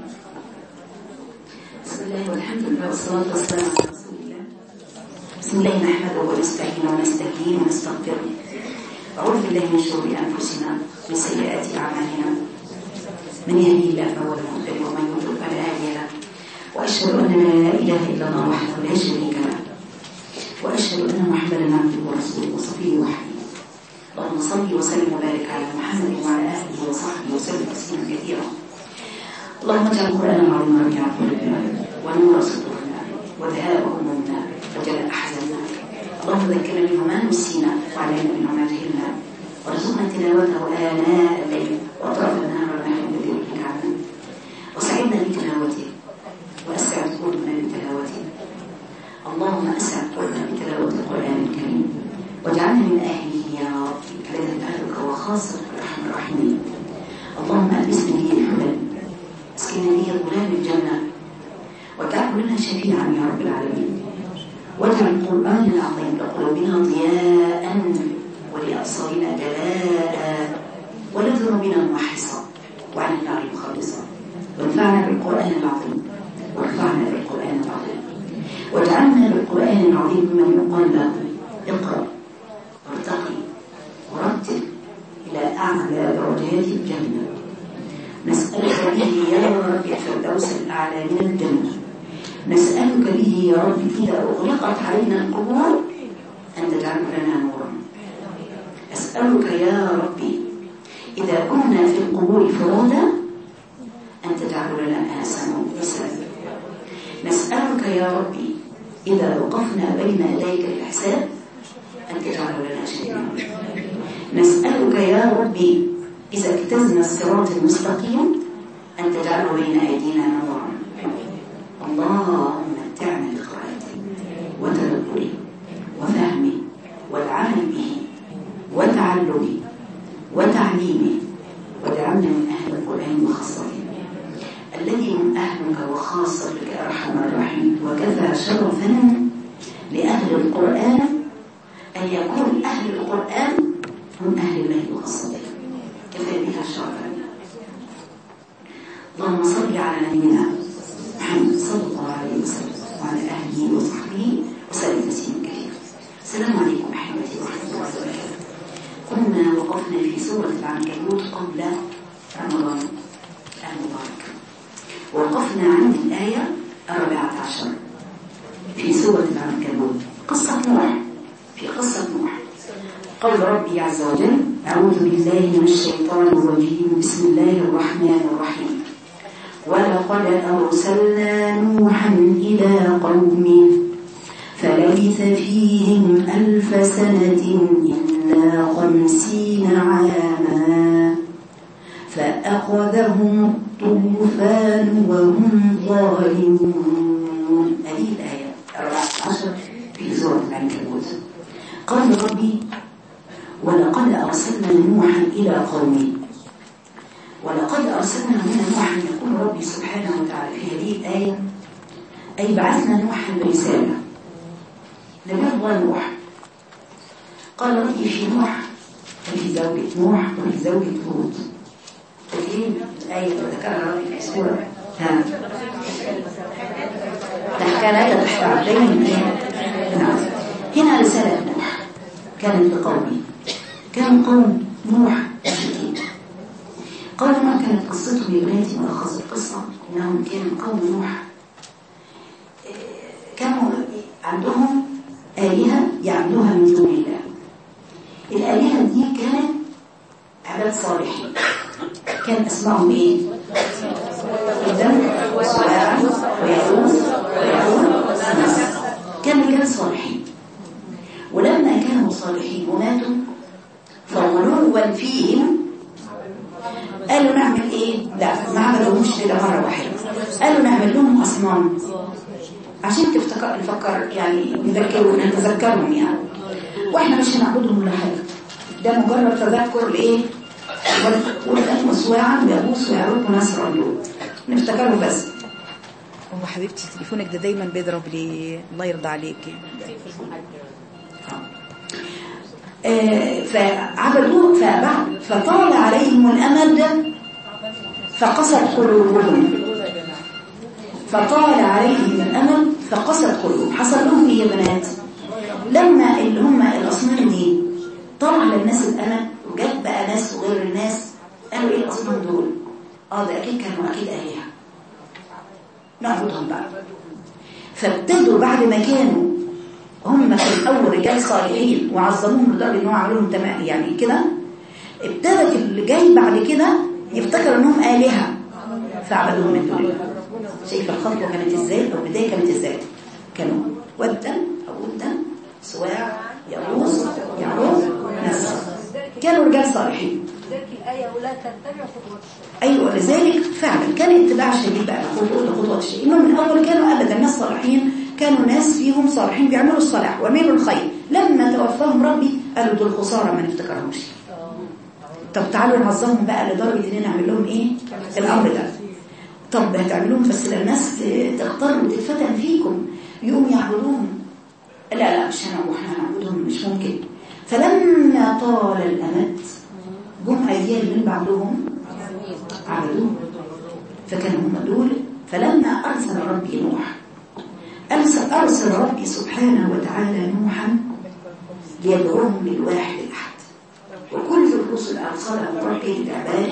بسم الله والحمد لله والصلاة والسلام على رسول الله بسم الله نحمده ونستعينه ونستهديه ونستغفره أعوذ بالله من شرور أنفسنا ومن سيئات أعمالنا من يهدي الله فهو المهتدي ومن يضلل فلا هادي له وأشهد أن لا إله إلا الله وحده لا شريك له وأشهد أن محمدا عبده ورسوله وصفيه وحبيبه اللهم صل وسلم وبارك على محمد وعلى آله وصحبه وسلم تسليما كثيرا اللهم اجعل القرآن العظيم ربيع قلوبنا ونور صدورنا وذهاب همومنا وجلاء أحزاننا اللهم ذكرنا منه ما نسينا وعلينا منه ما جهلنا وارزقنا تلاوته آناء الليل وأطراف النهار ونحن بذكرك عنا وسعدنا بتلاوته وأسعد قلوبنا بتلاوته اللهم أسعد قلوبنا بتلاوة القرآن الكريم واجعلنا من أهله يا رب الذين أهلك وخاصة الرحمن الرحيم اللهم ألبسنا به الحلل اسقنا به غلام الجنة واجعله لنا شفيعا يا رب العالمين واجعل القرآن العظيم لقلوبنا ضياء ولأبصارنا جلاء ولذنوبنا محصا وعن النار خالصا وانفعنا بالقرآن العظيم وارفعنا بالقرآن العظيم واجعلنا بالقرآن العظيم ممن يقال له اقرأ وارتقي ورتل إلى أعلى درجات الجنة نسألك به يا رب الفردوس الأعلى من الجنة نسألك به يا رب إذا أغلقت علينا القبور أن تجعل لنا نورا أسألك يا ربي إذا كنا في القبور فرادا أن تجعل لنا أحسن حسابا نسألك يا ربي إذا وقفنا بين يديك الحساب أن تجعل لنا شيئا نسألك يا ربي إذا اجتزنا الصراط المستقيم أن تجعل بين أيدينا نورا اللهم متعنا بقراءته وتدبره وفهمه والعمل به وتعلمه وتعليمه واجعلنا من أهل القرآن وخاصته الذي هم أهلك وخاصتك يا أرحم الراحمين وكفى شرفا لأهل القرآن أن يكون أهل القرآن هم أهل الله وخاصته كفى بها شرفا اللهم صل على نبينا محمد صلى الله عليه وسلم وعلى اهله وصحبه وسلم تسليما كثيرا السلام عليكم احبتي ورحمه الله وبركاته كنا وقفنا في سوره العنكبوت قبل رمضان المبارك وقفنا عند الايه الرابعه عشر في سوره العنكبوت قصه نوح في قصه نوح قول ربي عز وجل أعوذ بالله من الشيطان الرجيم بسم الله الرحمن الرحيم ولقد أرسلنا نوحا إلى قومه فلبث فيهم ألف سنة إلا خمسين عاما فأخذهم الطوفان وهم ظالمون هذه الآية الرابعة عشر في سورة العنكبوت قال ربي ولقد أرسلنا نوحا إلى قومه ولقد أرسلنا هنا نوحا يقول ربي سبحانه وتعالى في هذه الآية أي بعثنا نوحا برسالة نبي الله نوح قال ربي في نوح وفي زوجة نوح وفي زوجة هود تكريم الآية اللي ذكرها ربي في سورة ها تحكى لا تحت عبدين نعم هنا رسالة نوح كانت لقومه كان قوم نوح مشركين قوم نوح كانت قصتهم يا بناتي ملخص القصة انهم كانوا قوم نوح كانوا عندهم آلهة يعبدوها من دون الله الآلهة دي كانت عباد صالحين كان اسمائهم ايه؟ قدام وسواع ويعوز ويعون ونسر كانوا رجال صالحين ولما كانوا صالحين وماتوا فغلوا فيهم قالوا نعمل ايه لا ما عملوهمش كده مره واحده قالوا نعمل لهم اصنام عشان تفتكر نفكر يعني نذكروا نتذكرهم يعني واحنا مش هنعبدهم ولا حاجه ده مجرد تذكر لايه ولكن وسواعا ويغوص ويعوق ونسر اليوم نفتكره بس أم حبيبتي تليفونك ده دايما بيضرب لي الله يرضى عليكي آه، فعبدوه فبعد فطال عليهم الأمد فقست قلوبهم فطال عليهم الأمل فقست قلوب حصل لهم ايه يا بنات لما اللي هم الأصنام دي طلع على الناس الأمل وجات بقى ناس وغير الناس قالوا ايه الأصنام دول اه ده أكيد كانوا أكيد آلهة نعبدهم بقى فابتدوا بعد ما كانوا هم في الأول رجال صالحين وعظموهم لدرجة إنهم عملوا لهم تمام يعني كده ابتدت اللي جاي بعد كده يفتكر إنهم آلهة فعبدوهم من دون الله شايف الخطوة كانت إزاي أو البداية كانت إزاي كانوا ودا أو ودا سواع يغوص يعوز نسر كانوا رجال صالحين ذلك الآية ولا تتبع خطوات الشيطان ايوه لذلك فعلا كان اتباع شديد بقى خطوات خطوات الشيء انهم من الاول كانوا ابدا ناس صالحين كانوا ناس فيهم صالحين بيعملوا الصلاح ويعملوا الخير لما توفاهم ربي قالوا دول خساره ما نفتكرهمش طب تعالوا نعظمهم بقى لدرجه اننا نعمل لهم ايه الامر ده طب هتعملوهم بس الناس تختار وتتفتن فيكم يقوم يعبدوهم لا لا مش هنعبد احنا هنعبدهم مش ممكن فلما طال الامد جم اجيال من بعدهم عبدوه فكانوا هم دول فلما أرسل ربي نوح أرسل, أرسل ربي سبحانه وتعالى نوحا ليدعوهم للواحد الأحد وكل الرسل أرسلهم ربي للعبادة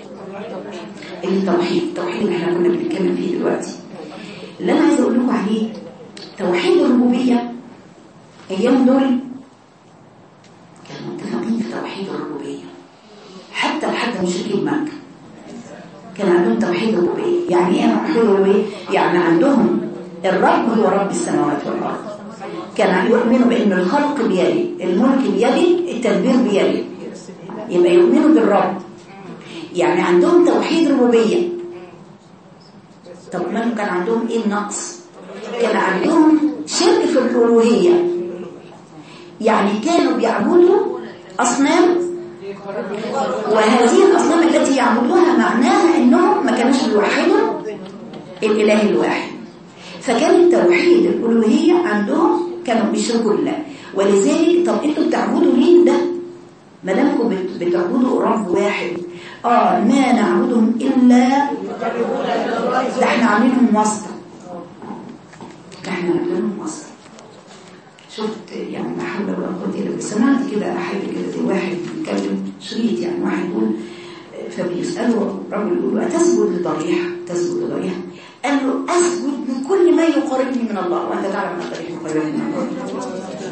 التوحيد التوحيد اللي احنا كنا بنتكلم فيه دلوقتي اللي أنا عايزة أقول لكم عليه توحيد الربوبية أيام دول كانوا متفقين في توحيد الربوبية حتى لحد مشركين مكة كان عندهم توحيد الربوبيه يعني ايه توحيد الربوبيه يعني عندهم الرب هو رب السماوات والارض كان يؤمنوا بان الخلق بيدي الملك بيدي التدبير بيدي يبقى يؤمنوا بالرب يعني عندهم توحيد ربوبيه طب ما كان عندهم ايه النقص كان عندهم شرك في الالوهيه يعني كانوا بيعبدوا اصنام وهذه الأصنام التي يعبدوها معناها أنهم ما كانوش بيوحدوا الإله الواحد فكان توحيد الألوهية عندهم كانوا بيشركوا الله ولذلك طب انتوا بتعبدوا مين ده ما دامكم بت- بتعبدوا رب واحد اه ما نعبدهم الا ده احنا عاملينهم واسطه ده احنا عاملينهم واسطه شفت يعني ما حول ولا قوه الا بالله سمعت كده حاجه كده زي واحد بيتكلم شريط يعني واحد يقول فبيساله رجل يقول له اتسجد لضريح تسجد لضريح قال له اسجد لكل ما يقربني من الله وانت تعلم ان الضريح يقربني من الله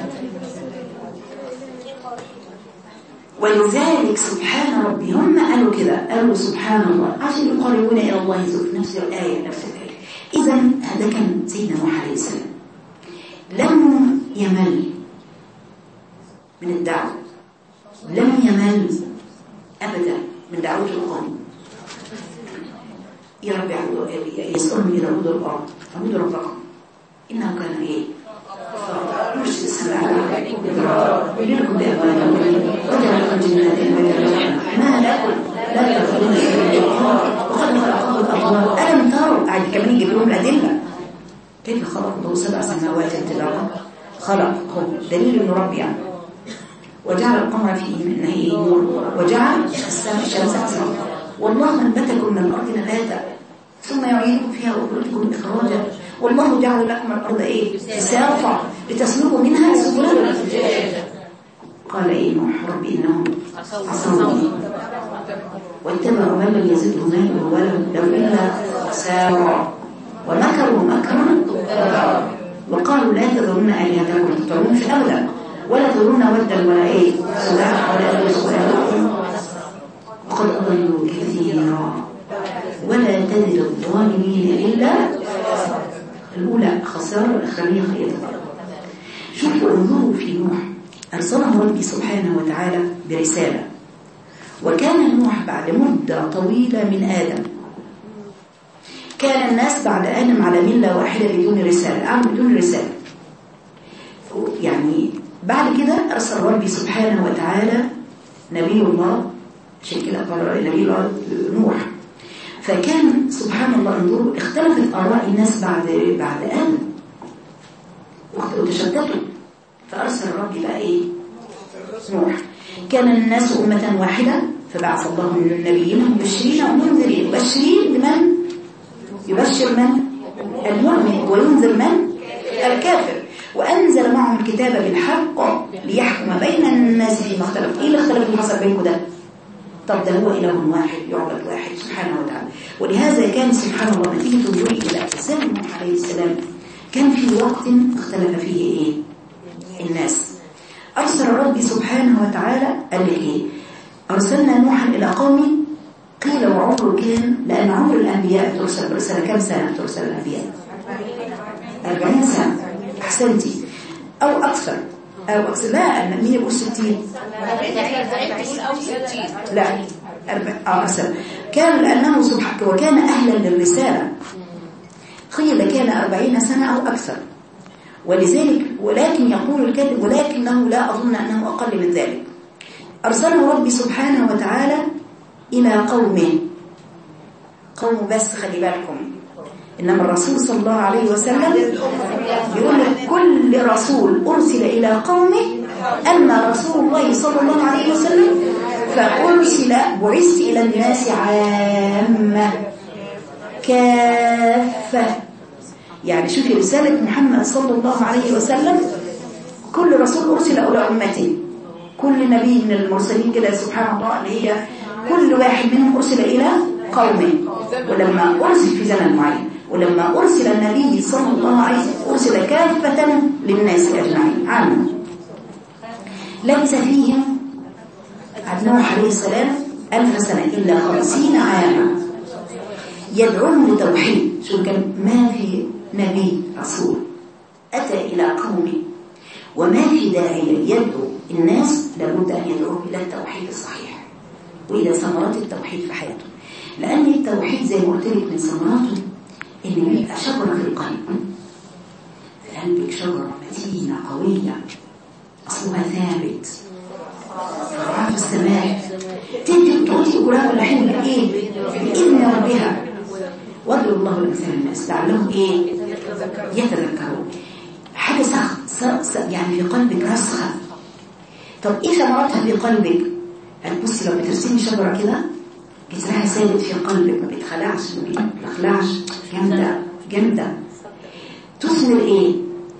ولذلك سبحان ربي هم قالوا كده قالوا سبحان الله عشان يقربون الى الله زلف نفس الايه نفس الايه اذا هذا كان سيدنا نوح عليه السلام لم يمل من الدعوه لم يمل ابدا من دعوه القوم يا رب اعبدوا يسألهم إلى عبود الأرض عبود ربكم إنه كان إيه يرسل السماء يريكم بأبواب وجعل لكم جنات وجعل ما لكم لا تدخلون وقد خلقكم الأرض ألم تروا قاعد كمان يجيب لهم الأدلة كيف خلق الله سبع سماوات طباقا خلقهم دليل إنه رب يعني وجعل القمر فيه من هي نور وجعل السماء الشمس حسنا والله أنبتكم من الأرض نباتا ثم يعيدكم فيها ويخرجكم إخراجا والله جعل لكم الأرض إيه سافا لتسلكوا منها سبلا قال إيه نوح ربي إنهم عصوني واتبعوا من لم يزده ماله وله لو إلا خسارا ومكروا مكرا كبارا وقالوا لا تذرون آلهتكم تطرون في أبدا ولا تذرون ودا ولا إيه سلاح ولا يغوث ولا يعوق وقد أضلوا كثيرا ولا تزد الظالمين إلا الأولى خسارة والأخرانية خير شوفوا انظروا في نوح أرسله ربي سبحانه وتعالى برسالة وكان نوح بعد مدة طويلة من آدم كان الناس بعد آدم على ملة واحدة بدون رسالة أعلم بدون رسالة يعني بعد كده أرسل ربي سبحانه وتعالى نبي الله عشان كده قال نبي الله نوح فكان سبحان الله انظروا اختلفت آراء الناس بعد بعد آدم وتشتتوا فأرسل ربي بقى إيه نوح كان الناس أمة واحدة فبعث الله من النبيين مبشرين ومنذرين مبشرين لمن يبشر من المؤمن وينذر من الكافر وأنزل معهم الكتاب بالحق ليحكم بين الناس فيما اختلف إيه الاختلاف اللي حصل بينكم ده طب ده هو إله واحد يعبد واحد سبحانه وتعالى ولهذا كان سبحان الله لما تيجي تنظري إلى أجسام نوح عليه السلام كان في وقت اختلف فيه إيه الناس أرسل ربي سبحانه وتعالى قال لك إيه أرسلنا نوحا إلى قومه قيل وعمره كان لأن عمر الأنبياء ترسل برسالة كم سنة ترسل الأنبياء أربعين سنة أحسنتي أو أكثر أو أكثر لا مين يقول ستين لا أربع آه أحسن كان لأنه سبحانه وكان أهلا للرسالة قيل كان أربعين سنة أو أكثر ولذلك ولكن يقول الكاتب ولكنه لا أظن أنه أقل من ذلك أرسله ربي سبحانه وتعالى إلى قومه قوم بس خلي بالكم إنما الرسول صلى الله عليه وسلم يقول لك كل رسول أرسل إلى قومه أما رسول الله صلى الله عليه وسلم فأرسل بعثت إلى الناس عامة كافة يعني شوفي رسالة محمد صلى الله عليه وسلم كل رسول أرسل إلى أمته كل نبي من المرسلين كده سبحان الله اللي هي كل واحد منهم أرسل إلى قومه ولما أرسل في زمن معين ولما أرسل النبي صلى الله عليه وسلم أرسل كافة للناس أجمعين عامة ليس فيهم نوح عليه السلام ألف سنة إلا خمسين عاما يدعوهم لتوحيد شو كان ما في نبي رسول أتى إلى قومه وما في داعية يدعو الناس لابد أن يدعوه إلى التوحيد الصحيح وإلى ثمرات التوحيد في حياته لأن التوحيد زي ما قلت لك من ثمراته إن بيبقى شجرة في القلب في قلبك شجرة متينة قوية أصلها ثابت فرعها في السماء تدي تعطي أجرها كل حين بإيه؟ بإذن ربها وادعوا الله الإنسان الناس لعلهم إيه؟ يتذكرون حاجة سخ سخ يعني في قلبك رسخة طب إيه ثمراتها في قلبك؟ هتبصي لو بترسمي شجرة كده جذرها ثابت في قلبك ما بيتخلعش ما بيتخلعش جامدة جامدة تثمر إيه؟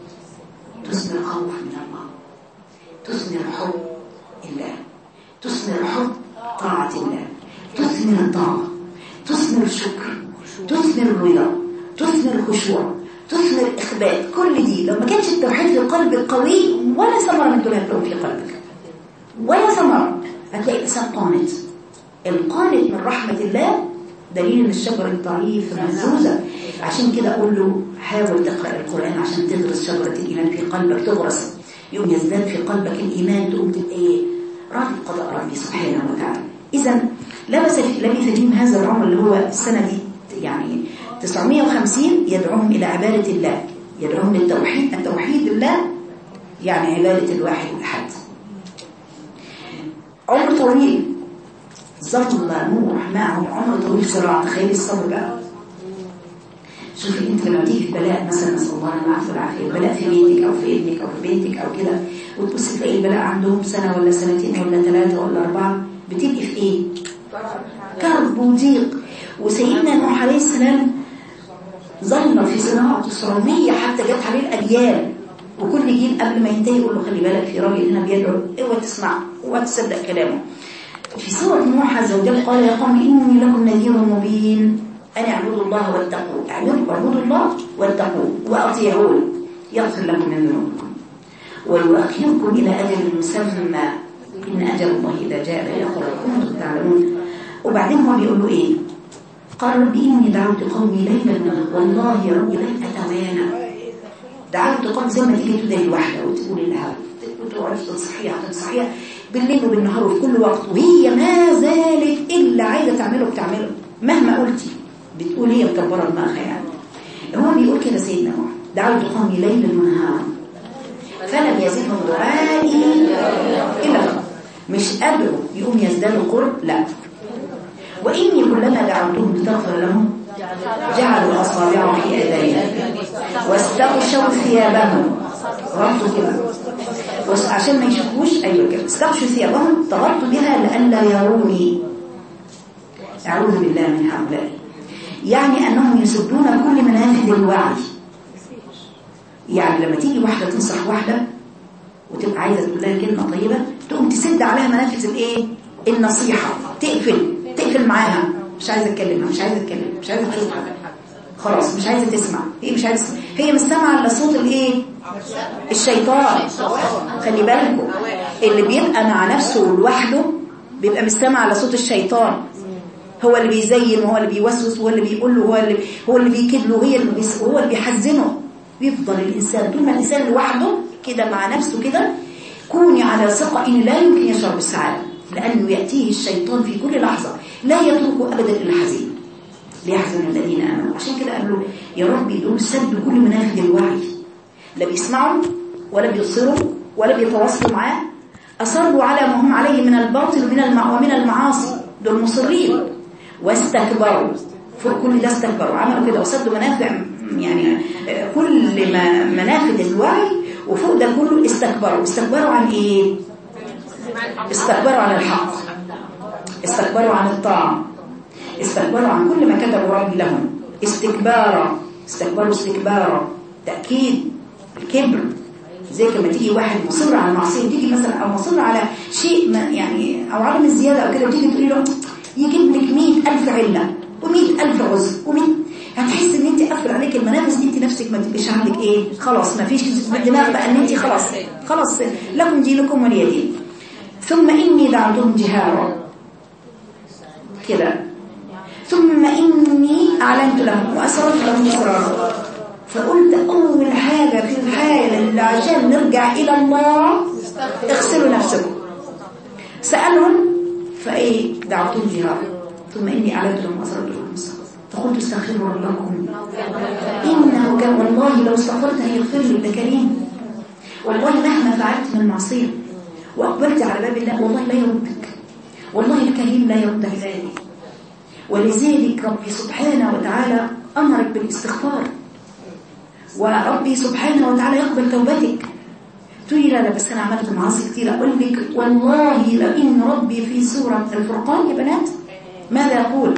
تثمر خوف من الله تثمر حب الله تثمر حب طاعة الله تثمر الطاعة تثمر الشكر تثمر الرضا تثمر الخشوع تثمر الإخبات كل دي لو ما كانش التوحيد في قلبك قوي ولا ثمرة من دول هتلاقوا في قلبك ولا ثمرة هتلاقي الإنسان قانت القانت من رحمة الله دليل ان الشجرة ضعيف مهزوزة عشان كده أقول له حاول تقرأ القرآن عشان تدرس شجرة الإيمان في قلبك تغرس يوم يزداد في قلبك الإيمان تقوم تبقى إيه راضي قضاء ربي سبحانه وتعالى إذا لبس لبث فيهم هذا العمر اللي هو السنة دي يعني 950 يدعوهم إلى عبادة الله يدعوهم للتوحيد التوحيد الله يعني عبادة الواحد الأحد عمر طويل ظل نوح معه عمر طويل صراع تخيل الصبر بقى شوفي انت لما تيجي في بلاء مثلا نسال الله العافيه والعافيه البلاء في بيتك او في ابنك او في بنتك او كده وتبص تلاقي البلاء عندهم سنه ولا سنتين ولا ثلاثه ولا اربعه بتبقي في ايه؟ كرب وضيق وسيدنا نوح عليه السلام ظل في صناعه 900 حتى جت عليه الاجيال وكل جيل قبل ما ينتهي يقول له خلي بالك في راجل هنا بيدعو اوعى تسمع اوعى تصدق كلامه في سورة نوح عز وجل قال يا قوم إني لكم نذير مبين أن اعبدوا الله واتقوا اعبدوا اعبدوا الله واتقوا وأطيعون يغفر لكم من ذنوبكم ويؤخركم إلى أجل مسمى إن أجل الله إذا جاء لا يأخر كنتم تعلمون وبعدين هو بيقول له إيه قال ربي إني دعوت قومي ليلا والله يا ربي لن أتوانا دعوت قوم زي ما تيجي تدعي الواحدة وتقول لها وتقعد تنصحيها تنصحيها بالليل وبالنهار وفي كل وقت وهي ما زالت إلا عايزة تعمله بتعمله مهما قلتي بتقول هي مكبرة دماغها يعني هو بيقول كده سيدنا نوح دعوت قومي ليلا ونهارا فلم يزدهم دعائي إلا مش قادروا يقوم يزدادوا قرب لا وإني كلما دعوتهم لتغفر لهم جعلوا أصابعهم في آذانهم واستغشوا ثيابهم غطوا كده عشان ما يشوفوش ايوه كده استغشوا ثيابهم تغطوا بها لئلا يروني اعوذ بالله من هؤلاء يعني أنهم يسدون كل منافذ الوعي يعني لما تيجي واحدة تنصح واحدة وتبقى عايزة تقول لها كلمة طيبة تقوم تسد عليها منافذ الايه النصيحة تقفل تقفل معاها مش عايزة اتكلمها مش عايزة اتكلم مش عايزة تسمع خلاص مش عايزة تسمع هي مش عايزة تسمع. هي مش سامعة الا صوت الايه الشيطان خلي بالكم اللي بيبقى مع نفسه لوحده بيبقى مش سامع الا صوت الشيطان هو اللي بيزين وهو اللي بيوسوس وهو اللي بيقول له هو اللي هو اللي بيكد له هي اللي بيس هو اللي بيحزنه بيفضل الانسان طول ما الانسان لوحده كده مع نفسه كده كوني على ثقه ان لا يمكن يشعر بالسعاده لانه ياتيه الشيطان في كل لحظه لا يتركه ابدا الا حزين ليحزن الذين امنوا عشان كده قالوا يا ربي دول سدوا كل منافذ الوعي لا بيسمعوا ولا بيبصروا ولا بيتواصلوا معاه اصروا على ما هم عليه من الباطل ومن المع... ومن المعاصي دول مصرين واستكبروا فوق كل ده استكبروا عملوا كده وسدوا منافع يعني كل ما منافذ الوعي وفوق ده كله استكبروا استكبروا عن ايه استكبروا عن الحق استكبروا عن الطاعة استكبروا عن كل ما كتبوا ربي لهم استكبارا استكبروا استكبارا تأكيد الكبر زي كما تيجي واحد مصر على معصية تيجي مثلا أو مصر على شيء ما يعني أو عدم الزيادة أو كده وتيجي تقولي له يجيب لك 100000 علة و100000 عذر و100 هتحس ان انت قفل عليك المنافس دي انت نفسك ما تبقاش عندك ايه خلاص ما فيش دماغ بقى ان انت خلاص خلاص لكم دينكم ولي دين ثم اني دعوتهم جهارا كده ثم اني اعلنت لهم واسررت لهم اسرارا فقلت اول حاجه في الحاله اللي عشان نرجع الى الله اغسلوا نفسكم سالهم فايه دعوتهم جهارا ثم اني اعلنت لهم واسررت لهم اسرارا فقلت استغفروا ربكم إنه كان والله لو استغفرت هيغفر لي ابن كريم والله مهما فعلت من معصية وأقبلت على باب الله والله لا يردك والله الكريم لا يرد عبادي ولذلك ربي سبحانه وتعالى أمرك بالاستغفار وربي سبحانه وتعالى يقبل توبتك تقولي لا لا بس أنا عملت معاصي كتير أقول لك والله لئن ربي في سورة الفرقان يا بنات ماذا يقول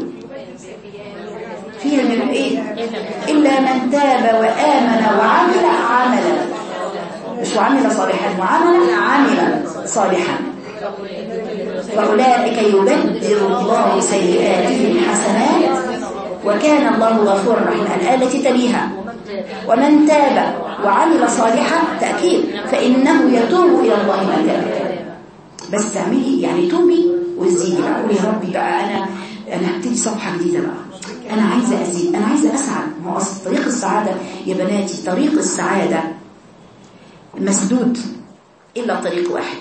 فيها من ايه إلا من تاب وآمن وعمل عملا مش وعمل صالحا وعمل عمل صالحا فأولئك يبدل الله سيئاتهم حسنات وكان الله غفورا رحيما الآية التي تليها ومن تاب وعمل صالحا تأكيد فإنه يتوب إلى الله متابا بس تعملي يعني توبي وزيدي بقى قولي يا ربي بقى أنا أنا هبتدي صفحة جديدة بقى أنا عايزة أزيد أنا عايزة أسعد ما هو أصل طريق السعادة يا بناتي طريق السعادة مسدود إلا طريق واحد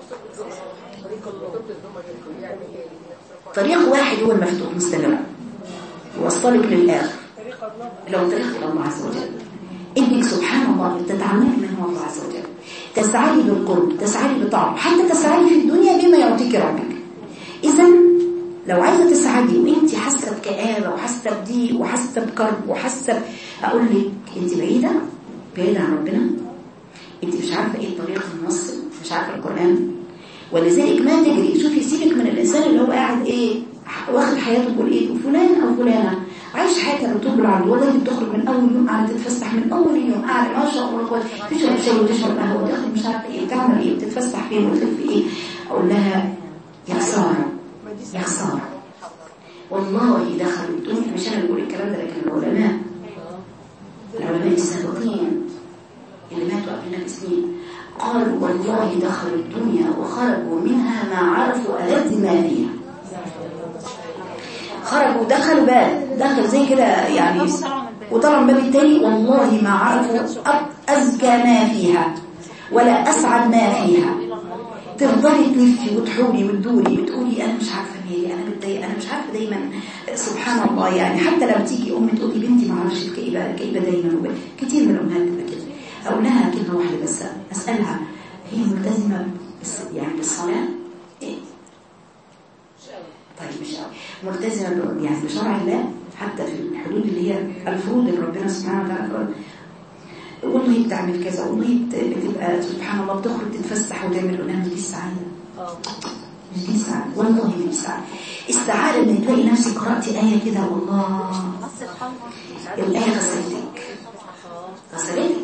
طريق واحد هو المفتوح مستمر يوصلك للآخر لو طريق إلى الله عز وجل إنك سبحان الله تتعاملي من هو الله عز وجل تسعدي بالقرب تسعدي بطاعة حتى تسعدي في الدنيا بما يعطيك ربك إذا لو عايزة تسعدي وانت حاسة بكآبة وحاسة بضيق وحاسة بكرب وحاسة أقول لك انت بعيدة بعيدة عن ربنا انت مش عارفة ايه الطريق الموصل مش عارفة القرآن ولذلك ما تجري شوفي سيبك من الإنسان اللي هو قاعد ايه واخد حياته بيقول ايه وفلان أو فلانة عايش حياتها بتقبل على الوضع اللي بتخرج من أول يوم قاعدة تتفسح من أول يوم قاعدة ما شاء الله تشرب شاي وتشرب قهوة وتاخد مش عارفة ايه وتعمل ايه وتتفسح فين وتلف ايه أقول لها يا خسارة يا خسارة والله دخلوا الدنيا مش انا اللي بقول الكلام ده لكن العلماء العلماء السابقين اللي ماتوا قبلنا بسنين قالوا والله دخلوا الدنيا وخرجوا منها ما عرفوا ألذ ما فيها خرجوا دخلوا باب دخل زي كده يعني وطلعوا الباب التاني والله ما عرفوا أزكى ما فيها ولا أسعد ما فيها تفضلي تلفي وتحولي وتدوري وتقولي انا مش عارفه مالي انا متضايقه انا مش عارفه دايما سبحان الله يعني حتى لما تيجي ام تقولي بنتي ما اعرفش الكئيبه الكئيبه دايما وب... كتير من الامهات بتبقى كده اقول لها كلمه واحده بس اسالها هي ملتزمه بس يعني بالصلاه ايه طيب مش قوي ملتزمه يعني بشرع الله حتى في الحدود اللي هي الفروض اللي ربنا سبحانه وتعالى والله بتعمل كذا والله بتبقى سبحان الله بتخرج تتفسح وتعمل قدام دي السعادة مش دي سعادة والله دي سعادة السعادة ان تلاقي نفسك قرأت آية كده والله الآية غسلتك غسلتك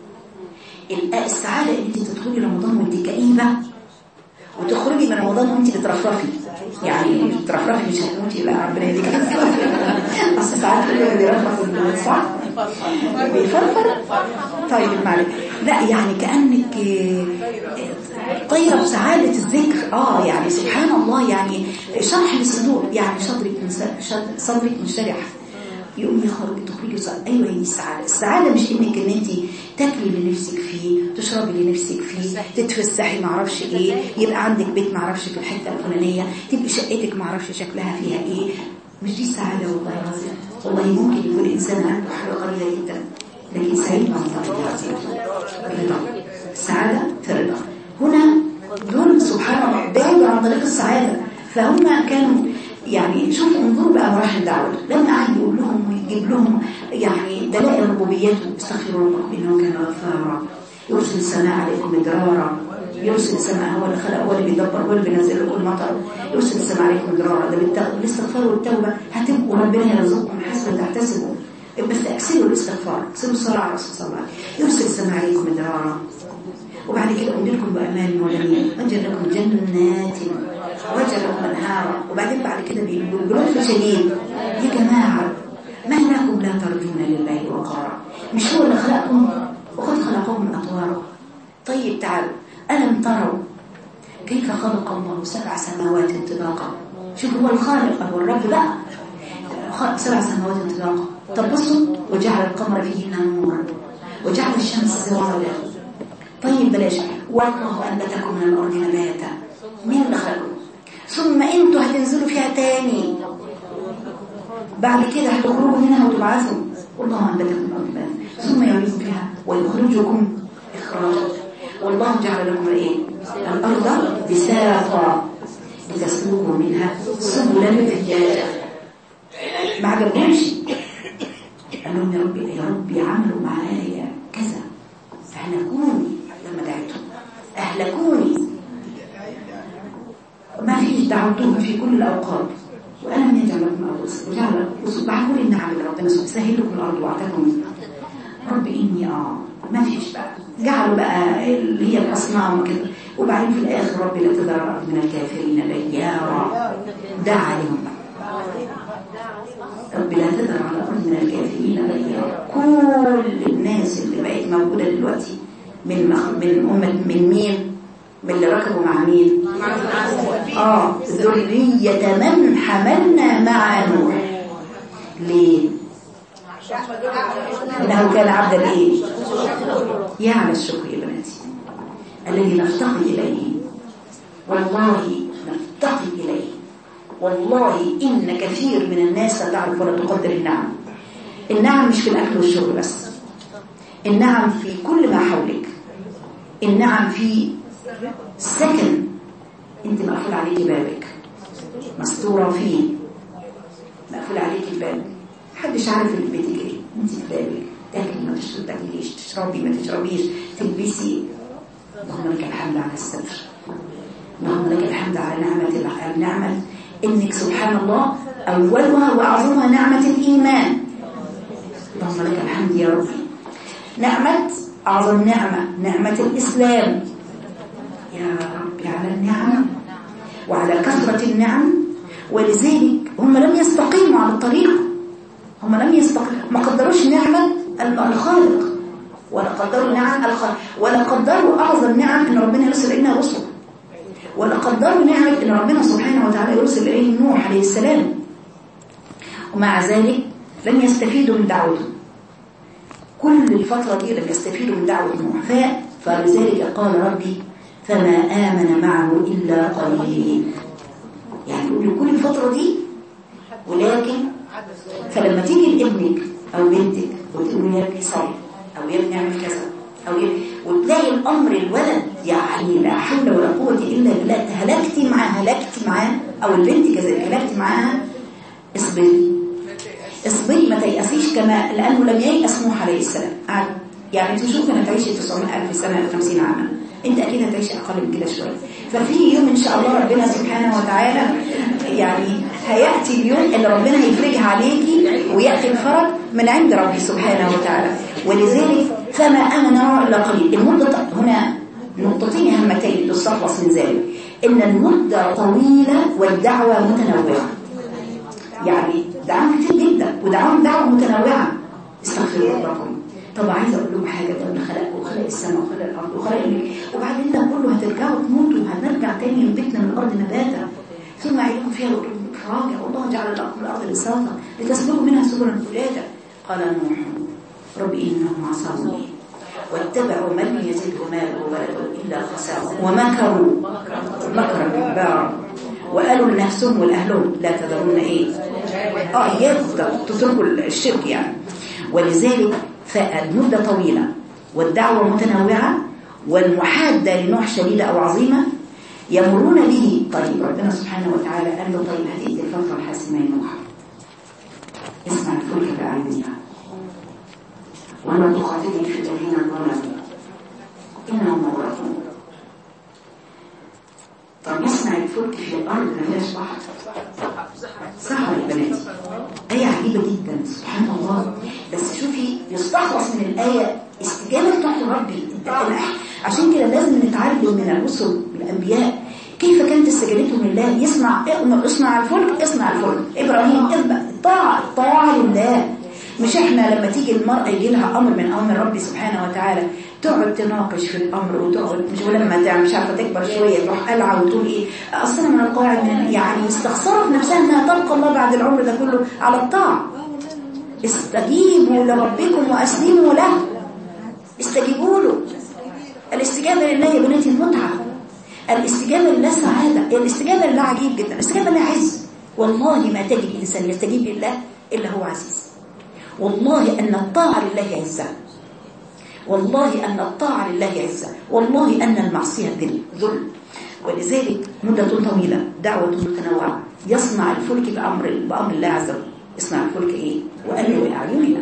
الآية السعادة ان انت تدخلي رمضان وانت كئيبة وتخرجي من رمضان وانت بترفرفي يعني بترفرفي مش هتموتي لا ربنا يديك اصل ساعات كده بيرفرف صح بيفرفر طيب معلش لا يعني كأنك طيرة بسعادة الذكر اه يعني سبحان الله يعني شرح للصدور يعني صدرك صدرك منشرح يقوم يخرج تخرجي صدر ايوه هي السعاده السعاده مش انك ان انت تاكلي لنفسك فيه تشربي لنفسك فيه تتفسحي ما اعرفش ايه يبقى عندك بيت ما اعرفش في الحته الفلانيه تبقي شقتك ما اعرفش شكلها فيها ايه مش دي السعاده والله العظيم والله ممكن يكون الانسان عنده حاجه قليله جدا لكن سعيد مع الله العظيم السعاده في الرضا هنا دول سبحان الله بعدوا عن طريق السعاده فهم كانوا يعني شوفوا انظروا بقى مراحل دعوة لما قعد يقول لهم ويجيب لهم يعني دلائل ربوبيته استغفروا ربكم انه كان غفارا يرسل السماء عليكم مدرارا يرسل السماء هو اللي خلق هو اللي بيدبر هو اللي بينزل لكم المطر يرسل السماء عليكم مدرارا ده بالاستغفار والتوبه هتبقوا ربنا يرزقكم حسب تحتسبوا بس اكسروا الاستغفار اكسروا الصلاه على الرسول صلى الله عليه وسلم يرسل السماء عليكم مدرارا وبعد كده أمدلكم بأمان وجميل وجل لكم جنات وجل لكم أنهارا وبعدين بعد كده بلطف شديد يا جماعة ما لكم لا ترجون لله وقارا مش هو اللي خلقكم وقد خلقكم أطوارا طيب تعالوا ألم تروا كيف خلق الله سبع سماوات طباقا شوف هو الخالق هو الرب لا سبع سماوات طباقا طب بصوا وجعل القمر فيهن نورا وجعل الشمس سراجا طيب بلاش والله أنبتكم من الأرض نباتا مين اللي خلقه ثم انتوا هتنزلوا فيها تاني بعد كده هتخرجوا منها وتبعثوا والله أنبتكم من الأرض نباتا ثم يعيدكم فيها ويخرجكم إخراجا والله جعل لكم الايه الأرض بساطا لتسلكوا منها سبلا فجاجا ما عجبهمش قال لهم يا ربي يا ربي عملوا معايا كذا فاهلكوني لما دعيتهم اهلكوني ما فيش دعوتهم في كل الاوقات وانا من يجعل لكم الارض وجعل بعمل النعم اللي ربنا سهل لكم الارض واعطاكم رب اني اه ما فيش بقى جعلوا بقى اللي هي الاصنام كده وبعدين في الاخر ربي لا تذر الارض من الكافرين ديارا دعا عليهم رب لا تذر على الارض من الكافرين ديارا كل الناس اللي بقت موجوده دلوقتي من مخ... من امه من مين من اللي ركبوا مع مين اه ذريه من حملنا مع نوح ليه انه كان عبدا ايه يا على الشكر يا بناتي الذي نفتقد اليه والله نفتقد اليه والله ان كثير من الناس لا تعرف ولا تقدر النعم النعم مش في الاكل والشرب بس النعم في كل ما حولك النعم في سكن انت مقفول عليكي بابك مستوره فيه مقفول عليكي الباب محدش عارف اللي في بيتك ايه انت في بابك تاكلي ما تاكليش تشربي ما تشربيش تلبسي اللهم لك الحمد على الستر اللهم لك الحمد على نعمة النعمة انك سبحان الله اولها واعظمها نعمة الايمان اللهم لك الحمد يا ربي نعمة اعظم نعمة نعمة الاسلام يا ربي على النعم وعلى كثرة النعم ولذلك هم لم يستقيموا على الطريق هم لم يستقيموا ما قدروش نعمة الخالق ولا قدروا نعم الخالق ولا قدروا أعظم نعم إن ربنا يرسل إلينا رسل ولا قدروا نعمة إن ربنا سبحانه وتعالى يرسل إليه نوح عليه السلام ومع ذلك لم يستفيدوا من دعوته كل الفترة دي لم يستفيدوا من دعوة نوح فلذلك قال ربي فما آمن معه إلا قليل يعني يقول كل الفترة دي ولكن فلما تيجي لابنك أو بنتك وتقول يا ابني صلي أو يا ابني اعمل كذا أو يا وتلاقي الأمر الولد يعني لا حول ولا قوة إلا بالله هلكتي معاه هلكتي معاه أو البنت كذلك هلكتي معاها اصبري اصبري ما تيأسيش كما لأنه لم ييأس نوح عليه السلام قعد يعني تشوف انك تعيش 900000 سنه او 50 عاما انت اكيد هتعيش اقل من كده شويه ففي يوم ان شاء الله ربنا سبحانه وتعالى يعني هياتي اليوم اللي ربنا هيفرجها عليكي وياتي الفرج من عند ربي سبحانه وتعالى ولذلك فما امن الا قليل المده هنا نقطتين هامتين تستخلص من ذلك ان المده طويله والدعوه متنوعه يعني دعوة كتير جدا ودعوة دعوة متنوعة استغفروا ربكم طب عايزه اقول لكم حاجه ده اللي خلقكم وخلق السماء وخلق الارض وخلق الملك وبعدين ده كله هترجعوا تموتوا وهنرجع تاني ينبتنا من الارض نباتا ثم يعيدكم فيها راجع والله جعل لكم الارض بساطه لتسلكوا منها سبلا فجاجا قال نوح رب انهم عصوني واتبعوا من لم يزده ماله وولده الا خسارا ومكروا مكرا كبارا وقالوا لنفسهم ولاهلهم لا تذرون ايه اه اياكم تتركوا الشرك يعني ولذلك فالمدة طويلة والدعوة متنوعة والمحادة لنوع شديدة أو عظيمة يمرون به طيب ربنا سبحانه وتعالى قال له طيب هتيجي الفترة الحاسمة يا نوح اسمع الفلك بأعيننا ولا تخاطبني في الذين ظلموا إنهم مغرقون طب يسمع الفلك في الأرض ما فيهاش بحر صح يا بناتي آية عجيبة جدا سبحان الله بس شوفي يستخلص من الآية استجابة نوح ربي عشان كده لازم نتعلم من الرسل والأنبياء كيف كانت استجابتهم لله يسمع اصنع الفلك اصنع الفلك إبراهيم الطاعة الطاعة لله مش احنا لما تيجي المرأة يجي لها أمر من أمر ربي سبحانه وتعالى تقعد تناقش في الأمر وتقعد مش ولما تعمل مش عارفة تكبر شوية تروح قلعة وتقول إيه أصلا من القواعد من يعني مستخسرة في نفسها إنها تلقى الله بعد العمر ده كله على الطاعة استجيبوا لربكم وأسلموا له استجيبوا له الاستجابة لله يا بناتي المتعة الاستجابة لله سعادة الاستجابة لله عجيب جدا الاستجابة لله عز والله ما تجد إنسان يستجيب لله إلا هو عزيز والله أن الطاعة لله عزة والله أن الطاعة لله عزة والله أن المعصية ذل ذل ولذلك مدة طويلة دعوة متنوعة يصنع الفلك بأمر, بأمر الله عز وجل يصنع الفلك إيه وأنه بأعيننا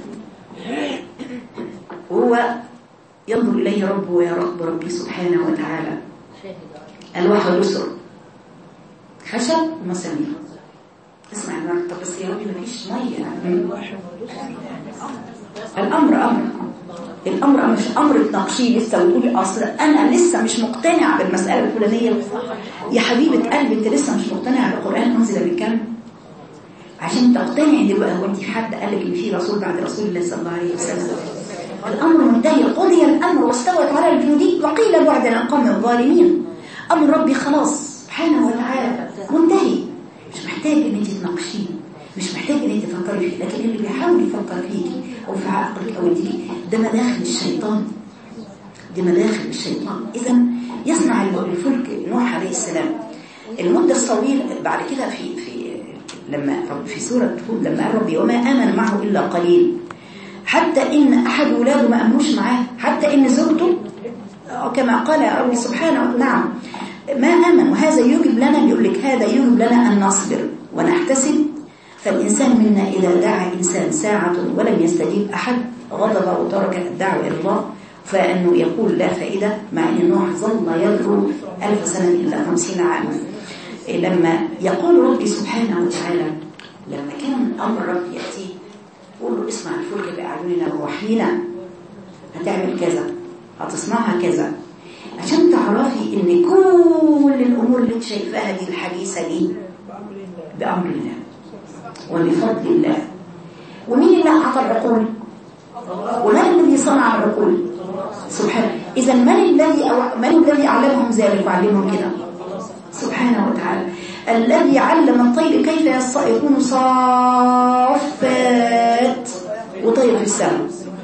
وهو ينظر إليه ربه يا رب ربي سبحانه وتعالى الواح واليسر خشب ومسامير اسمع النار طب بس يا ربي مفيش ميه الامر امر الامر مش امر تناقشيه لسه وتقولي اصل انا لسه مش مقتنعه بالمساله الفلانيه يا حبيبه قلبي انت لسه مش مقتنعه بالقران انزل بالكلام عشان تقتنعي دلوقتي هو انت في حد قال لك ان في رسول بعد رسول الله صلى الله عليه وسلم الامر منتهي قضي الامر واستوت على الجنود وقيل بعد القوم الظالمين امر ربي خلاص سبحانه وتعالى منتهي مش محتاج ان انت تناقشيه مش محتاج ان انت تفكري فيه لكن اللي بيحاول يفكر فيكي او في عقلك او يديكي ده مداخل الشيطان دي مداخل الشيطان اذا يصنع الفلك نوح عليه السلام المده الطويله بعد كده في في لما في سوره هود لما قال ربي وما امن معه الا قليل حتى ان احد اولاده ما امنوش معاه حتى ان زوجته كما قال ربي سبحانه نعم ما امن وهذا يوجب لنا بيقول لك هذا يوجب لنا ان نصبر ونحتسب فالإنسان منا إذا دعا إنسان ساعة ولم يستجيب أحد غضب وترك الدعوة إلى الله فأنه يقول لا فائدة مع أن نوح ظل يدعو ألف سنة إلا خمسين عاما لما يقول ربي سبحانه وتعالى لما كان أمر ربي يأتي قول له اسمع الفلك بأعيننا ووحينا هتعمل كذا هتصنعها كذا عشان تعرفي ان كل الامور اللي انت شايفاها دي الحديثه دي بامر الله وبفضل الله ومين اللي اعطى العقول ومن الذي صنع العقول سبحانه اذا من الذي أو من الذي اعلمهم ذلك وعلمهم كده سبحانه وتعالى الذي علم الطير كيف يكون صافات وطير في السماء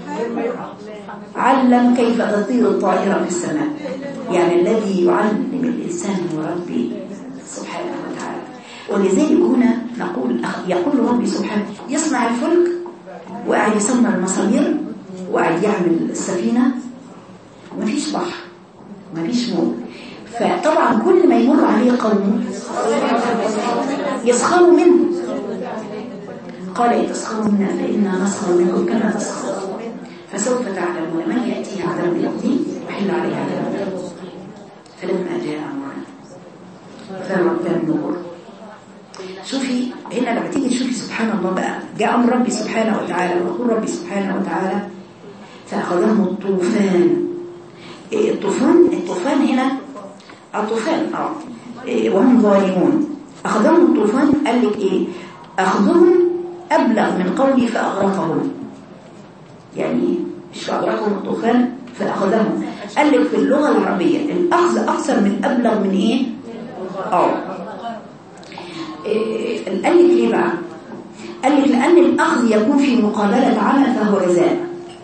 علم كيف تطير الطائرة في السماء يعني الذي يعلم الإنسان هو ربي سبحانه وتعالى ولذلك هنا نقول يقول ربي سبحانه يصنع الفلك وقاعد يصنع المسامير وقاعد يعمل السفينة ومفيش بحر ومفيش موج فطبعا كل ما يمر عليه قوم يسخروا منه قال إن تسخروا منا فإنا نسخر منكم كما تسخرون فسوف تعلمون من يأتيه عذاب يقضي وحل عليه عذاب فلما جاء أمرنا فرد النور شوفي هنا لما تيجي تشوفي سبحان الله بقى جاء أمر ربي سبحانه وتعالى ويقول ربي سبحانه وتعالى فأخذهم الطوفان إيه الطوفان الطوفان هنا الطوفان اه إيه وهم ظالمون أخذهم الطوفان قال لك إيه أخذهم أبلغ من قولي فأغرقهم يعني مش فأغرقهم الطوفان فأخذهم قال لك في اللغة العربية الأخذ أكثر من أبلغ من إيه اه إيه، قال لك ليه بقى قال لك لأن الأخذ يكون في مقابلة عمل فهو جزاء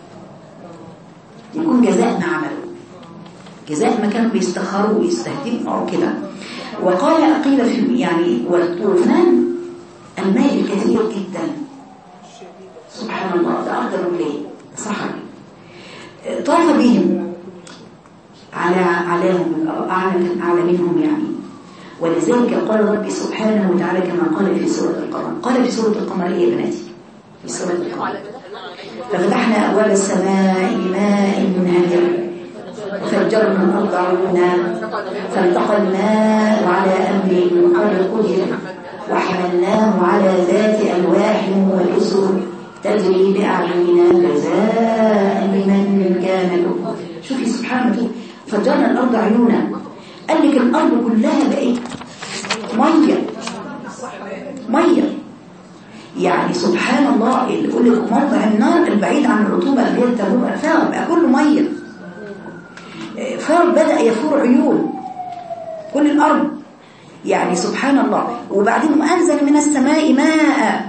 يكون جزاء ما عمله جزاء ما كانوا بيستخروا ويستهدفوا أو كده وقال قيل في يعني والطوفان الماء الكثير جدا سبحان الله ده أقدر ليه صحر طاف بهم على عليهم أعلى أعلى منهم يعني ولذلك قال ربي سبحانه وتعالى كما قال في سورة القمر قال في سورة القمر إيه يا بناتي في سورة القمر ففتحنا أبواب السماء بماء منهمر وفجرنا الأرض عيونا فالتقى الماء على أمر قد قدر وحملناه على ذات ألواح وكسر تجري بأعيننا جزاء لمن كان كفر شوفي سبحان الله فجرنا الأرض عيونا قال لك الأرض كلها بقت مية مية يعني سبحان الله اللي يقول لك موضع النار البعيد عن الرطوبة اللي هي التربة فار بقى كله مية فار بدأ يفور عيون كل الأرض يعني سبحان الله وبعدين أنزل من السماء ماء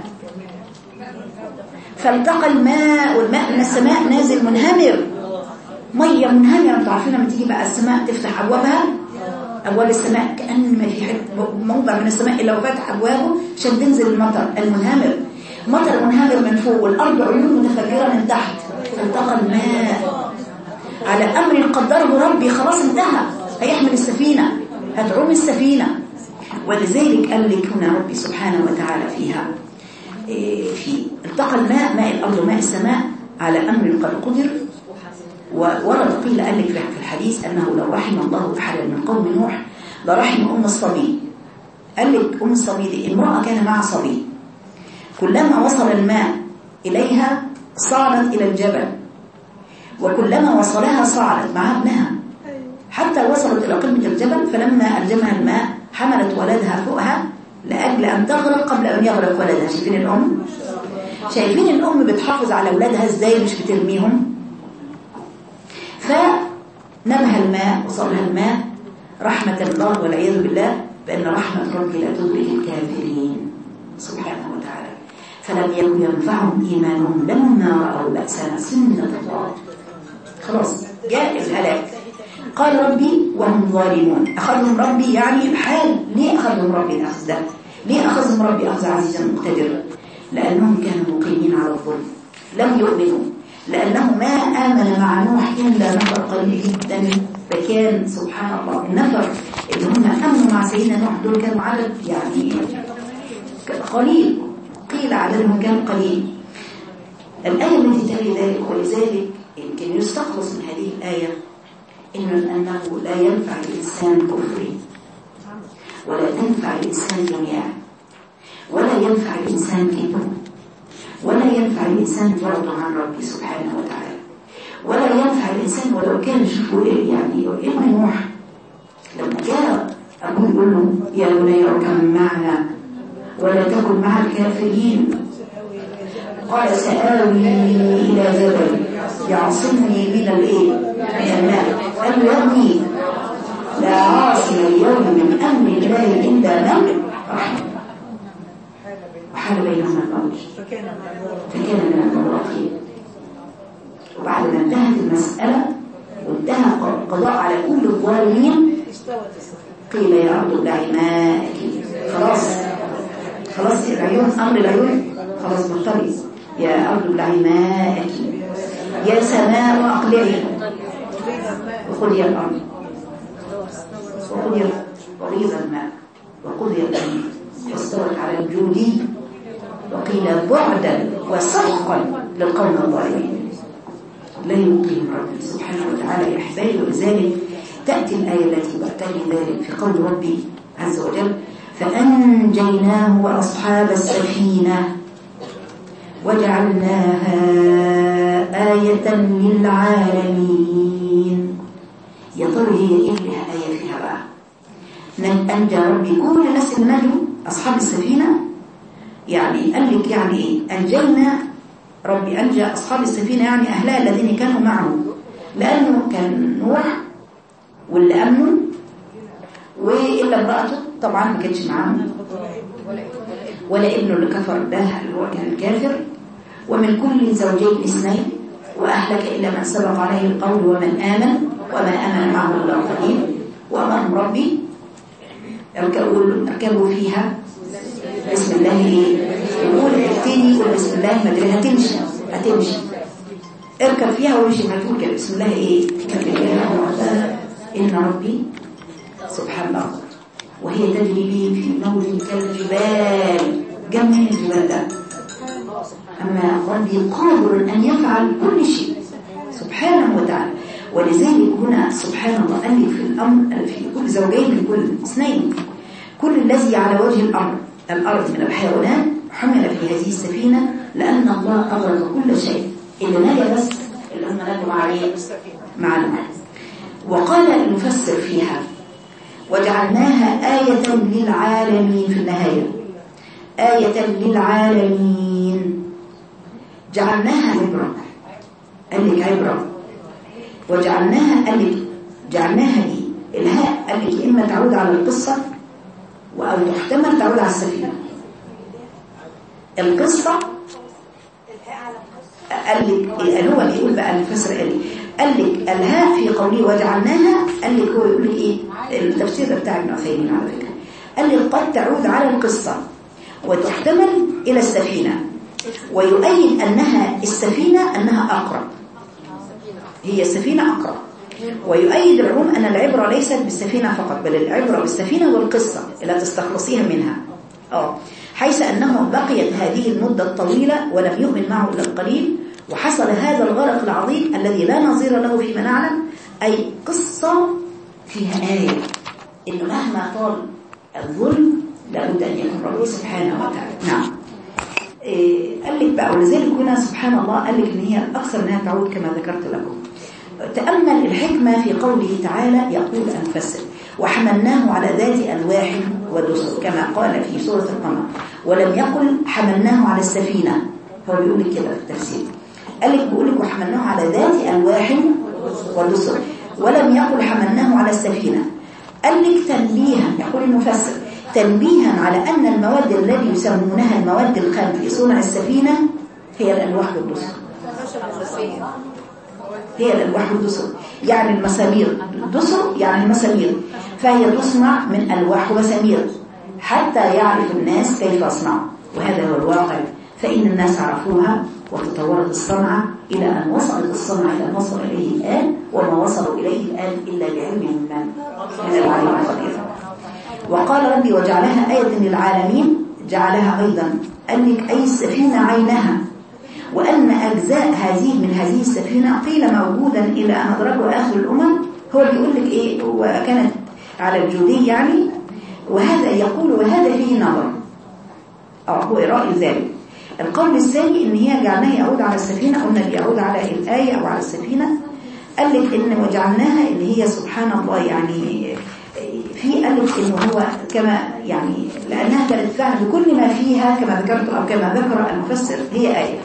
فالتقى الماء والماء من السماء نازل منهمر مية منهمرة انتوا عارفين لما تيجي بقى السماء تفتح أبوابها أبواب السماء كأن ما في حته موضع من السماء إلا وفتح أبوابه عشان تنزل المطر المنهمر مطر منهمر من فوق والأرض عيون متفجرة من تحت فالتقى الماء على أمر قدره ربي خلاص انتهى هيحمل السفينة هتعوم السفينة ولذلك قال لك هنا ربي سبحانه وتعالى فيها إيه في التقى الماء ماء الأرض وماء السماء على أمر قد قدر وورد قيل قال لك في الحديث أنه لو رحم الله أحدا من قوم نوح لرحم أم الصبي قال لك أم الصبي دي امرأة كان معها صبي كلما وصل الماء إليها صعدت إلى الجبل وكلما وصلها صعدت مع ابنها حتى وصلت إلى قمة الجبل فلما ألجمها الماء حملت ولدها فوقها لأجل أن تغرق قبل أن يغرق ولدها شايفين الأم؟ شايفين الأم بتحافظ على أولادها إزاي مش بترميهم؟ فنبه الماء وصلها الماء رحمة الله والعياذ بالله بأن رحمة ربي لا تدرك الكافرين سبحانه وتعالى فلم يكن ينفعهم إيمانهم لما رأوا بأسنا سنة الله خلاص جاء الهلاك قال ربي وهم ظالمون أخذهم ربي يعني الحال ليه أخذهم ربي الأخذ ده ليه أخذهم ربي أخذ عزيزا مقتدر لأنهم كانوا مقيمين على الظلم لم يؤمنوا لأنه ما آمن مع نوح إلا نفر قليل جدا فكان سبحان الله النفر اللي هم آمنوا مع سيدنا نوح دول كانوا عدد يعني قليل قيل عددهم كان قليل الآية التي تلي ذلك ولذلك يمكن يستخلص من هذه الآية إن أنه لا ينفع الإنسان كفري ولا تنفع الإنسان دنياه ولا ينفع الإنسان كبره ولا ينفع الإنسان بعده عن ربي سبحانه وتعالى ولا ينفع الإنسان ولو كان شوفوا إيه يعني ابن نوح لما جاء أبوه يقول له يا بني اركب معنا ولا تكن مع الكافرين قال سآوي إلى جبل يعصمني من الإيه من الماء قال له يا ابني لا عاصم اليوم من أمر الله إلا من رحمه وحال بينهما الموج فكان من المغرقين وبعد ما انتهت المسألة وانتهى القضاء على كل الظالمين قيل يا أرض ابلعي ماءك خلاص خلاص العيون أمر العيون خلاص بطلي يا أرض ابلعي ماءك يا سماء أقلعي وخذي الأرض وخذي وغيظ الماء وقضي الأمر واستوت على الجود وقيل بعدا وسحقا للقوم الظالمين لا يقيم ربي سبحانه وتعالى يا أحبائي ولذلك تأتي الآية التي بأتلي ذلك في قول ربي عز وجل فأنجيناه وأصحاب السفينة وجعلناها آية للعالمين يا ترى هي إيه لها آية فيها بقى من أنجى ربي كل الناس اللي نجوا أصحاب السفينة يعني قال لك يعني إيه أنجينا ربي أنجى أصحاب السفينة يعني أهلها الذين كانوا معه لأنه كان نوح واللي أمنوا وإلا امرأته طبعا ما كانتش معاهم ولا ابنه اللي كفر ده اللي هو كان كافر ومن كل زوجين اثنين وأهلك إلا من سبق عليه القول ومن آمن وما آمن معه إلا قليل وأمرهم ربي اركبوا اركبوا فيها بسم الله ايه يقول ابتدي يقول بسم الله ما ادري هتمشي هتمشي اركب فيها وامشي ما تقول كده بسم الله ايه ان ربي سبحان الله وهي تجري به في موج كالجبال جمع الجبال ده أما ربي قادر أن يفعل كل شيء سبحانه وتعالى ولذلك هنا سبحان الله قال لك في الأمر في كل زوجين من كل اثنين كل الذي على وجه الأرض الأرض من الحيوانات حمل في هذه السفينة لأن الله أغرق كل شيء اللي نجا بس اللي هم نجوا مع ايه؟ مع الماء وقال المفسر فيها وجعلناها آية للعالمين في النهاية آية للعالمين جعلناها عبرة قال لك عبرة وجعلناها قال لك جعلناها دي الهاء قال لك إما تعود على القصة أو تحتمل تعود على السفينة القصة قال لك قال هو اللي يقول بقى المفسر قال لي قال لك الهاء في قوله وجعلناها قال لك هو يقول لك ايه التفسير بتاع ابن عثيمين على فكره قال لك قد تعود على القصه وتحتمل الى السفينه ويؤيد انها السفينه انها اقرب هي السفينه اقرب ويؤيد العموم ان العبره ليست بالسفينه فقط بل العبره بالسفينه والقصه التي تستخلصيها منها اه حيث أنه بقيت هذه المدة الطويلة ولم يؤمن معه إلا القليل وحصل هذا الغرق العظيم الذي لا نظير له فيما نعلم أي قصة فيها آية إنه مهما طال الظلم لابد أن يكون ربي سبحانه وتعالى نعم إيه قال لك بقى ولذلك هنا سبحان الله قال لك إن هي أكثر أنها تعود كما ذكرت لكم تأمل الحكمة في قوله تعالى يقول المفسر وحملناه على ذات ألواح ودسر كما قال في سورة القمر ولم يقل حملناه على السفينة هو بيقول لك كده في التفسير قال لك بيقول لك وحملناه على ذات ألواح ودسر ولم يقل حملناه على السفينة قال لك تنبيها يقول المفسر تنبيها على أن المواد الذي يسمونها المواد الخام في صنع السفينة هي الألواح والدسر هي الألواح والدسر يعني المسامير الدسر يعني المسامير فهي تصنع من ألواح ومسامير حتى يعرف الناس كيف يصنعوا وهذا هو الواقع فإن الناس عرفوها وتطورت الصنعة إلى أن وصلت الصنعة إلى ما وصل إليه الآن وما وصلوا إليه الآن إلا بعلم من من العليم القدير وقال ربي وجعلها آية للعالمين جعلها أيضا قال لك أي السفينة عينها وأن أجزاء هذه من هذه السفينة قيل موجودا إلى أن أدركه آخر الأمم هو بيقول لك إيه وكانت على الجودي يعني وهذا يقول وهذا فيه نظر أو هو رأي ذلك القول الثاني إن هي جعلناها يعود على السفينة قلنا يعود على الآية أو على السفينة قال لك إن وجعلناها اللي هي سبحان الله يعني في قال لك إنه هو كما يعني لأنها كانت فعلا بكل ما فيها كما ذكرت أو كما ذكر المفسر هي آية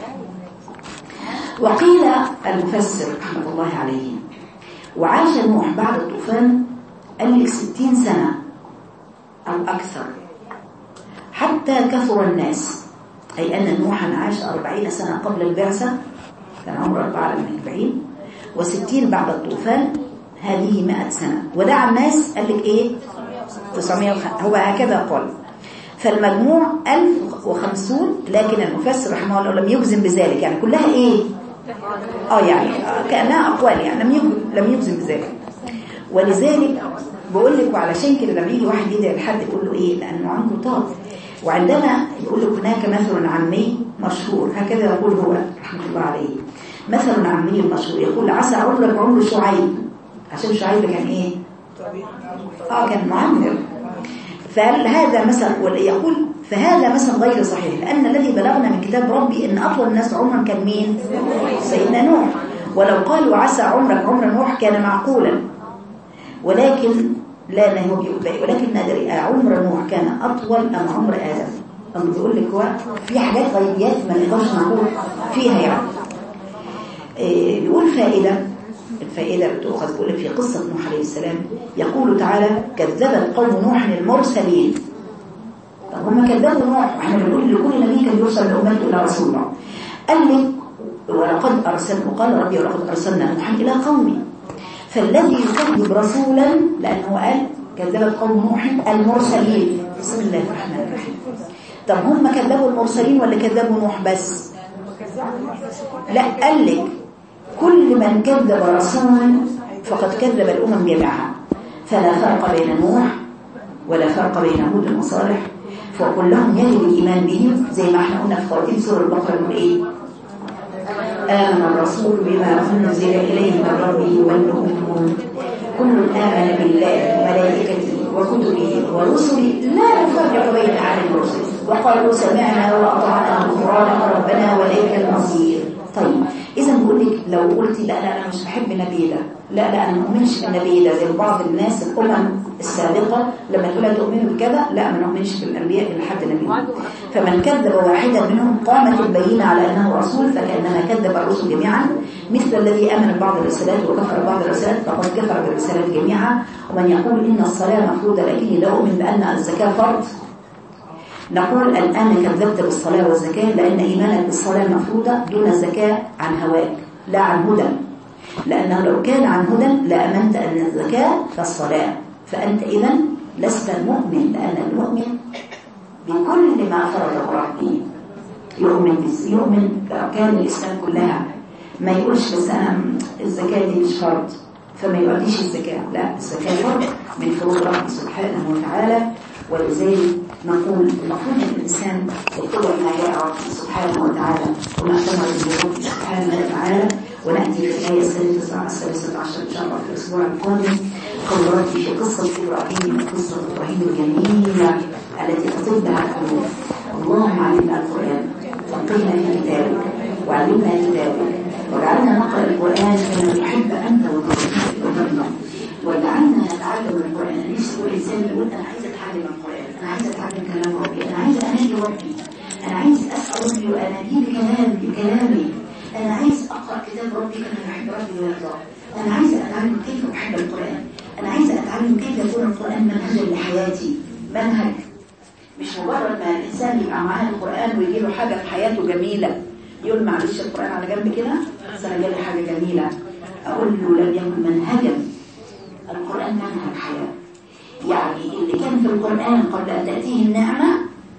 وقيل المفسر رحمة الله عليه وعاش نوح بعد الطوفان قال لك ستين سنة أو أكثر حتى كثر الناس أي أن نوحا عاش أربعين سنة قبل البعثة كان عمره أربعة من أربعين وستين بعد الطوفان هذه مئة سنة ودعا الناس قال لك إيه 950 هو هكذا قال فالمجموع 1050 لكن المفسر رحمه الله لم يجزم بذلك يعني كلها إيه اه يعني كأنها أقوال يعني لم لم يجزم بذلك ولذلك بقول لك وعلشان كده لما يجي واحد يدعي لحد يقول له ايه لانه عنده طاق وعندما يقول لك هناك مثل عامي مشهور هكذا يقول هو رحمه الله عليه مثل عمي المشهور يقول عسى عمرك عمر شعيب عشان شعيب كان ايه اه كان معمر فهذا مثل يقول فهذا مثل غير صحيح لأن الذي بلغنا من كتاب ربي أن أطول الناس عمرا كان مين سيدنا نوح ولو قالوا عسى عمرك عمر نوح كان معقولا ولكن لا نهو ولكن ندري عمر نوح كان أطول أم عمر آدم الله بيقول لك هو في حاجات غيبيات ما نقدرش نقول فيها يعني إيه بيقول فائدة الفائدة بتؤخذ بيقول في قصة نوح عليه السلام يقول تعالى كذبت قوم نوح المرسلين طب هم كذبوا نوح واحنا بنقول لكل نبي كان يرسل لأمته إلى رسول الله قال لي ولقد أرسل وقال ربي ولقد أرسلنا نوحا إلى قومي فالذي يكذب رسولا لأنه قال كذبت قوم نوح المرسلين بسم الله الرحمن الرحيم طب هم كذبوا المرسلين ولا كذبوا نوح بس لا قال لك كل من كذب رسولا فقد كذب الأمم جميعها فلا فرق بين نوح ولا فرق بين هود وصالح فكلهم يجب الإيمان بهم زي ما احنا قلنا في خواتيم سورة البقرة نقول ايه آمن الرسول بما أنزل إليه من ربه والمؤمنون كل آمن بالله وملائكته وكتبه ورسله لا نفرق بين أحد الرسل وقالوا سمعنا وأطعنا غفرانك ربنا وإليك المصير طيب إذا بقول لك لو قلت لا لا أنا مش بحب النبي ده لا لا أنا ما أؤمنش بالنبي ده زي بعض الناس الأمم السابقة لما تقول تؤمنوا بكذا لا ما نؤمنش بالأنبياء إلا حد نبي فمن كذب واحدا منهم قامت البينة على أنه رسول فكأنما كذب الرسل جميعا مثل الذي آمن بعض الرسالات وكفر بعض الرسالات فقد كفر بالرسالات جميعا ومن يقول إن الصلاة مفروضة لكني لا أؤمن بأن الزكاة فرض نقول الآن كذبت بالصلاة والزكاة لأن إيمانك بالصلاة المفروضة دون الزكاة عن هواك لا عن هدى لأنه لو كان عن هدى لأمنت أن الزكاة كالصلاة فأنت إذا لست مؤمن لأن المؤمن بكل ما فرضه ربي يؤمن بس يؤمن بأركان الإسلام كلها ما يقولش بس أنا الزكاة دي مش فرض فما يؤديش الزكاة لا الزكاة فرض من فروض ربي سبحانه وتعالى ولذلك نقول المفروض ان الانسان يتبع ما يعرف سبحانه وتعالى وما اعتمر به سبحانه وتعالى وناتي في الايه السادسه السادسه عشر ان شاء الله في الاسبوع القادم قول ربي في قصه ابراهيم قصه ابراهيم الجميله التي تطبها القلوب اللهم علمنا القران فقهنا في كتابك وعلمنا كتابك وجعلنا نقرا القران كما تحب انت وترضى وجعلنا نتعلم القران نفسي كل انسان يقول انا عايز اتعلم القران انا عايز اتعلم كلام ربي انا عايز انادي ربي انا عايز اسال ربي واناديه بكلامي بكلامي انا عايز اقرا كتاب ربي كما يحب ربي ويرضى انا عايز اتعلم كيف احب القران انا عايز اتعلم كيف يكون القران منهجا لحياتي منهج مش مجرد ما الانسان يبقى معاه القران ويجي له حاجه في حياته جميله يقول معلش القران على جنب كده بس انا جالي حاجه جميله اقول له لم يكن منهجا القران منهج حياه يعني اللي كان في القرآن قبل أن تأتيه النعمة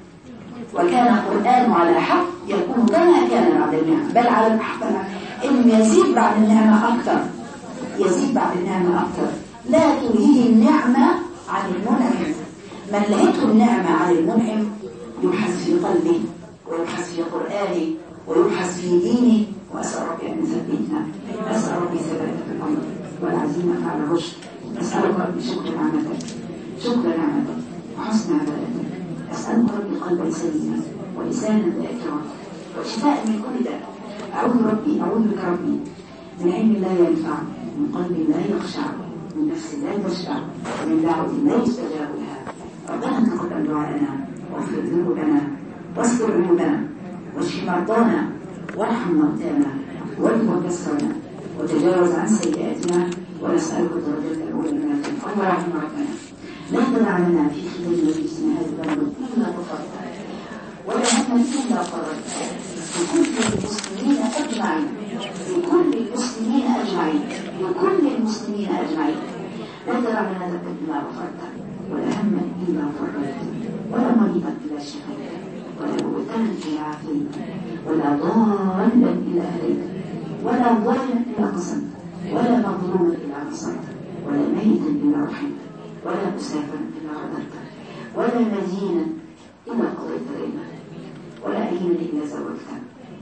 وكان القرآن على حق يكون كما كان بعد النعمة بل على الحق إنه يزيد بعد النعمة أكثر يزيد بعد النعمة أكثر لا تلهيه النعمة عن المنعم من لهته النعمة عن المنعم يبحث في قلبه ويبحث في قرآنه ويبحث في دينه وأسأل ربي أن يثبتنا أسأل ربي ثبات في الأمر والعزيمة على الرشد أسألك ربي شكر نعمتك شكر نعمتك وحسن عبادتك أسألك ربي قلبا سليما ولسانا ذاكرا وشفاء من كل داء أعوذ ربي أعوذ بك ربي من علم لا ينفع من قلب لا يخشع من نفس لا تشبع ومن دعوة لا يستجاب لها ربنا تقبل دعاءنا واغفر ذنوبنا واستر عيوبنا واشف مرضانا وارحم موتانا واجبر كسرنا وتجاوز عن سيئاتنا ونسألك الدرجات الأولى من الجنة اللهم ربنا لا تدع لنا في خلال مجلسنا هذا الذنب إلا غفرته ولا هم إلا فرجته لكل المسلمين أجمعين لكل المسلمين أجمعين لكل المسلمين أجمعين لا تدع لنا ذنبا إلا غفرته ولا هما إلا فرجته ولا مريضا إلا شفيته ولا مبتلا إلا عافيته ولا ضالا إلا هديته ولا ضالا إلا قسمته ولا مظلوما إلا نصرته ولا ميتا إلا رحمته ولا مسافرا إلا غدرته ولا مدينا إلا قضيت دينه ولا أهينا إلا زوجته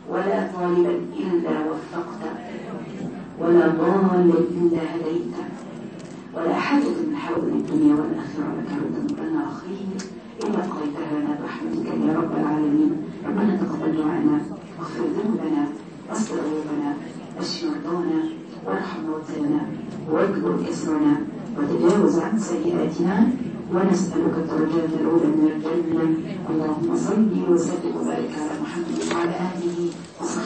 ولا طالبا إلا وفقته ولا ضالا إلا هديته ولا حاجة من حول الدنيا والآخرة لك رضا لنا خير إلا قضيتها لنا برحمتك يا رب العالمين ربنا تقبل دعانا واغفر ذنوبنا واستر عيوبنا واشف مرضانا وارحم موتانا واكبر كسرنا وتجاوز عن سيئاتنا ونسألك الدرجات الأولى من الجنة اللهم صل وسلم وبارك على محمد وعلى آله وصحبه